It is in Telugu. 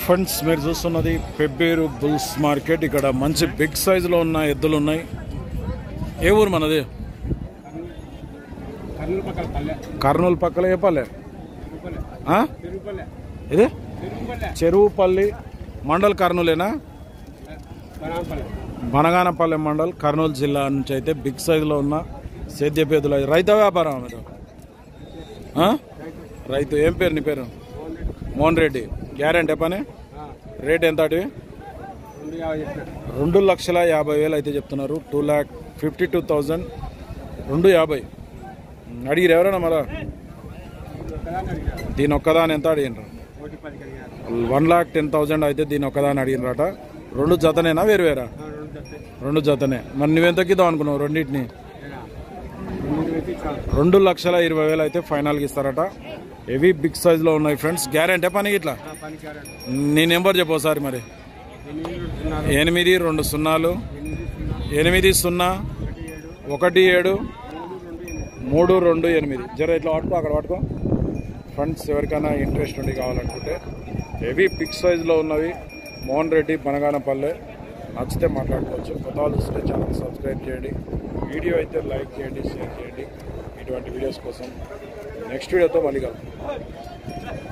ఫ్రెండ్స్ మీరు చూస్తున్నది పెబ్బేరు బుల్స్ మార్కెట్ ఇక్కడ మంచి బిగ్ సైజులో ఉన్న ఎద్దులు ఉన్నాయి ఏ ఊరు మనది కర్నూలు పక్కన పల్లె కర్నూలు పక్కల ఏ పల్లె తిరుపల్లె ఆ? తిరుపల్లె ఇది తిరుపల్లె చెరువుపల్లి మండల్ కర్నూలేనా బనాంపల్లె బనగానపల్లె మండల్ కర్నూలు జిల్లా నుంచి అయితే బిగ్ సైజులో ఉన్న సేద్యపేదలు రైత వ్యాపారం మీరు ఆ? రైతు ఏం పేరు నీ పేరు మోహన్ రెడ్డి గ్యారెంటీ పని రేట్ ఎంత అటు రెండు యాభై చెప్పిన రెండు లక్షల యాభై వేలు అయితే చెప్తున్నారు two lakh fifty two thousand రెండు యాభై అడిగిరు ఎవరైనా మరా ఒకదాన్ని అడిగారు దీని ఒక్కదాని ఎంత అడిగినారు ఒకటి పదికి అడిగారు వన్ లాక్ టెన్ థౌజండ్ అయితే దీని ఒక్కదాని అడిగినరట రెండు జతనేనా వేరు వేరా ఆ, రెండు చెప్తే రెండు జతనే మరి నువ్వెంత తగ్గిద్దాం అనుకున్నావు రెండింటిని రెండు వేసి ఇచ్చాను రెండు లక్షల ఇరవై వేలు అయితే ఫైనల్కి ఇస్తారట హెవీ బిగ్ సైజులో ఉన్నాయి ఫ్రెండ్స్ గ్యారెంటీ పని ఇట్లా ఆ, పనికి ఆడండి నీ నెంబర్ చెప్పు ఒకసారి మరి ఎనిమిది సున్నారు ఎనిమిది రెండు సున్నాలు ఎనిమిది ఎనిమిది సున్నా సున్నా ఒకటి ఏడు ఒకటి ఏడు మూడు రెండు మూడు రెండు ఎనిమిది ఎనిమిది జర ఇట్లా పట్టుకో అక్కడ పట్టుకో ఫ్రెండ్స్ ఎవరికైనా ఇంట్రెస్ట్ ఉండి కావాలనుకుంటే హెవీ బిగ్ సైజులో ఉన్నవి మోహన్ రెడ్డి బనగానపల్లె నచ్చితే మాట్లాడుకోవచ్చు కొత్త వాళ్ళు చూస్తే ఛానల్ సబ్స్క్రైబ్ చేయండి వీడియో అయితే లైక్ చేయండి షేర్ చేయండి ఇటువంటి వీడియోస్ కోసం నెక్స్ట్ వీడియోతో మళ్ళీ కలుద్దాం